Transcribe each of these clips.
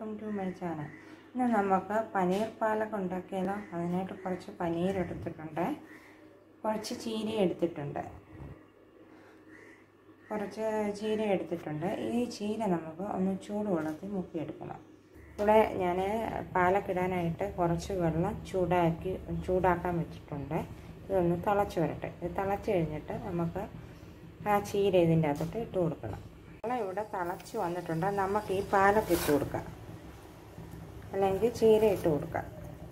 welcome to my channel ഇന്ന് നമുക്ക് പനീർ പാലൊക്കെ ഉണ്ടാക്കിയാലോ അതിനായിട്ട് കുറച്ച് പനീർ എടുത്തിട്ടുണ്ട് കുറച്ച് ചീര എടുത്തിട്ടുണ്ട് കുറച്ച് ചീര എടുത്തിട്ടുണ്ട് ഈ ചീര നമുക്ക് ഒന്ന് ചൂടുവെള്ളത്തിൽ മുക്കിയെടുക്കണം ഇവിടെ ഞാൻ പാലൊക്കെ ഇടാനായിട്ട് കുറച്ച് വെള്ളം ചൂടാക്കി ചൂടാക്കാൻ വെച്ചിട്ടുണ്ട് ഇതൊന്ന് തിളച്ച് വരട്ടെ ഇത് തിളച്ച് കഴിഞ്ഞിട്ട് നമുക്ക് ആ ചീര ഇതിൻ്റെ അകത്തോട്ട് ഇട്ട് കൊടുക്കണം വെള്ളം ഇവിടെ തിളച്ച് വന്നിട്ടുണ്ട് നമുക്ക് ഈ പാലൊക്കെ ഇട്ട് കൊടുക്കാം അല്ലെങ്കിൽ ചീര ഇട്ട് കൊടുക്കാം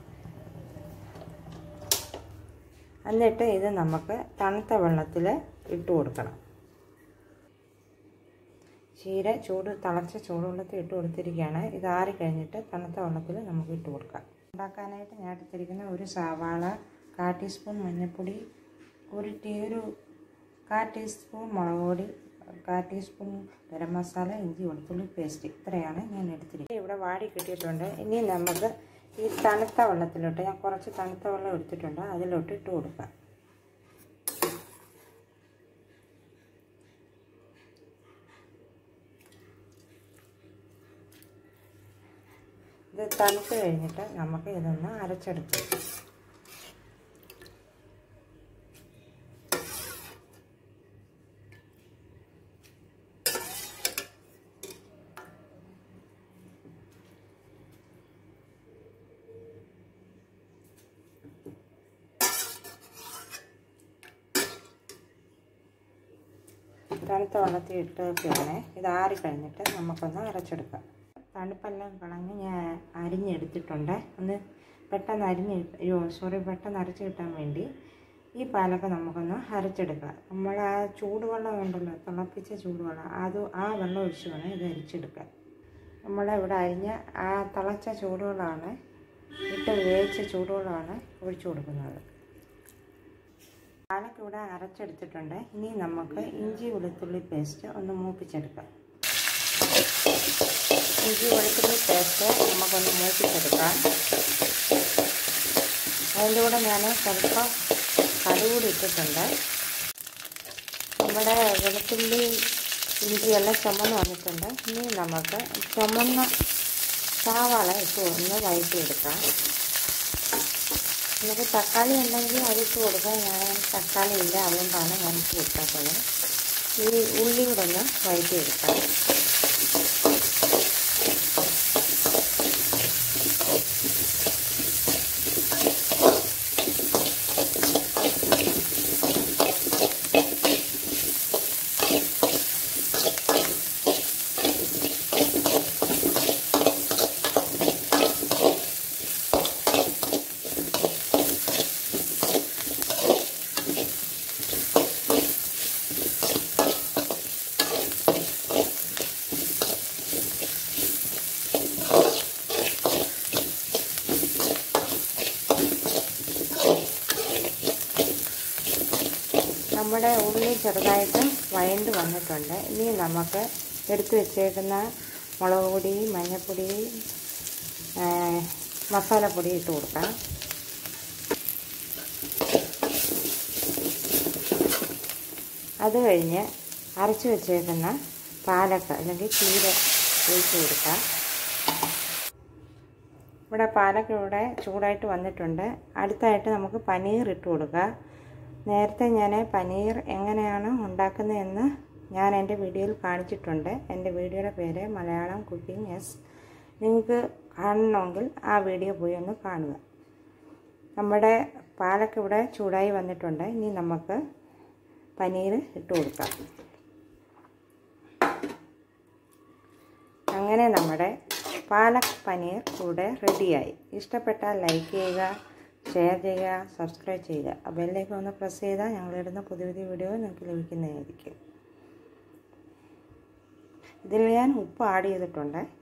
എന്നിട്ട് ഇത് നമുക്ക് തണുത്ത വെള്ളത്തിൽ ഇട്ട് കൊടുക്കണം ചീര ചൂട് തിളച്ച ചൂടുവെള്ളത്തിൽ ഇട്ട് കൊടുത്തിരിക്കുകയാണ് ഇത് ആറി കഴിഞ്ഞിട്ട് തണുത്ത വെള്ളത്തിൽ നമുക്ക് ഇട്ട് കൊടുക്കാം ഉണ്ടാക്കാനായിട്ട് ഞാൻ എടുത്തിരിക്കുന്ന ഒരു സവാള കാ ടീസ്പൂൺ മഞ്ഞൾപ്പൊടി ഒരു ടീ ഒരു കാ ടീസ്പൂൺ മുളക് പൊടി കാ ടീസ്പൂൺ ഗരം മസാല ഇഞ്ചി വെളുത്തുള്ളി പേസ്റ്റ് ഇത്രയാണ് ഞാൻ എടുത്തിരിക്കുന്നത് ഇവിടെ വാടി കിട്ടിയിട്ടുണ്ട് ഇനി നമുക്ക് ഈ തണുത്ത വെള്ളത്തിലോട്ട് ഞാൻ കുറച്ച് തണുത്ത വെള്ളം എടുത്തിട്ടുണ്ട് അതിലോട്ട് ഇട്ട് കൊടുക്കാം ഇത് തണുത്ത് കഴിഞ്ഞിട്ട് നമുക്ക് ഇതൊന്ന് അരച്ചെടുക്കാം തണുത്ത വെള്ളത്തിൽ ഇട്ടൊക്കെയാണ് ഇത് ആറി കഴിഞ്ഞിട്ട് നമുക്കൊന്ന് അരച്ചെടുക്കാം തണുപ്പെല്ലാം കളഞ്ഞ് ഞാൻ അരിഞ്ഞെടുത്തിട്ടുണ്ട് ഒന്ന് പെട്ടെന്ന് അരിഞ്ഞ് അയ്യോ സോറി പെട്ടെന്ന് അരച്ച് കിട്ടാൻ വേണ്ടി ഈ പാലൊക്കെ നമുക്കൊന്ന് അരച്ചെടുക്കാം നമ്മൾ ആ ചൂടുവെള്ളം ഉണ്ടല്ലോ തിളപ്പിച്ച ചൂടുവെള്ളം അത് ആ വെള്ളം ഒഴിച്ച് വേണം ഇത് അരിച്ചെടുക്കാൻ നമ്മളിവിടെ അരിഞ്ഞ ആ തിളച്ച ചൂടുവെള്ളമാണ് ഇട്ട് വേവിച്ച ചൂടുവെള്ളമാണ് ഒഴിച്ചു കൊടുക്കുന്നത് പാലൊക്കെ ഇവിടെ അരച്ചെടുത്തിട്ടുണ്ട് ഇനി നമുക്ക് ഇഞ്ചി വെളുത്തുള്ളി പേസ്റ്റ് ഒന്ന് മൂപ്പിച്ചെടുക്കാം ഇഞ്ചി വെളുത്തുള്ളി പേസ്റ്റ് നമുക്കൊന്ന് മൂപ്പിച്ചെടുക്കാം അതിൻ്റെ കൂടെ ഞാൻ സ്വല്പം കടുകൂടി ഇട്ടിട്ടുണ്ട് നമ്മുടെ വെളുത്തുള്ളി ഇഞ്ചിയെല്ലാം ചുമന്ന് വന്നിട്ടുണ്ട് ഇനി നമുക്ക് ചുമന്ന സവാള ഇട്ട് ഒന്ന് വഴറ്റിയെടുക്കാം നമുക്ക് തക്കാളി ഉണ്ടെങ്കിൽ അതിട്ട് കൊടുക്കാം ഞാൻ തക്കാളി ഇല്ല അതുകൊണ്ടാണ് ഞാൻ ഇട്ട് കൊടുക്കാത്തത് ഈ ഉള്ളി കൂടെ ഒന്ന് വഴറ്റിയെടുക്കാം നമ്മുടെ ഉള്ളി ചെറുതായിട്ട് വഴണ്ട് വന്നിട്ടുണ്ട് ഇനി നമുക്ക് എടുത്തു വെച്ചേക്കുന്ന മുളക് പൊടി മഞ്ഞൾപ്പൊടി മസാലപ്പൊടി ഇട്ട് കൊടുക്കാം അത് കഴിഞ്ഞ് അരച്ച് വെച്ചേക്കുന്ന പാലക്ക അല്ലെങ്കിൽ ചീര ഒഴിച്ച് കൊടുക്കാം ഇവിടെ പാലക്ക ഇവിടെ ചൂടായിട്ട് വന്നിട്ടുണ്ട് അടുത്തായിട്ട് നമുക്ക് പനീർ ഇട്ട് കൊടുക്കാം നേരത്തെ ഞാൻ പനീർ എങ്ങനെയാണ് ഉണ്ടാക്കുന്നതെന്ന് ഞാൻ എൻ്റെ വീഡിയോയിൽ കാണിച്ചിട്ടുണ്ട് എൻ്റെ വീഡിയോയുടെ പേര് മലയാളം കുക്കിംഗ് എസ് നിങ്ങൾക്ക് കാണണമെങ്കിൽ ആ വീഡിയോ പോയി ഒന്ന് കാണുക നമ്മുടെ പാലൊക്കെ ഇവിടെ ചൂടായി വന്നിട്ടുണ്ട് ഇനി നമുക്ക് പനീർ ഇട്ട് കൊടുക്കാം അങ്ങനെ നമ്മുടെ പാലക് പനീർ ഇവിടെ റെഡിയായി ഇഷ്ടപ്പെട്ടാൽ ലൈക്ക് ചെയ്യുക ഷെയർ ചെയ്യുക സബ്സ്ക്രൈബ് ചെയ്യുക ആ ബെല്ലേക്ക് ഒന്ന് പ്രസ് ചെയ്താൽ ഞങ്ങളിടുന്ന പുതിയ പുതിയ വീഡിയോ നിങ്ങൾക്ക് ലഭിക്കുന്നതായിരിക്കും ഇതിൽ ഞാൻ ഉപ്പ് ആഡ് ചെയ്തിട്ടുണ്ട്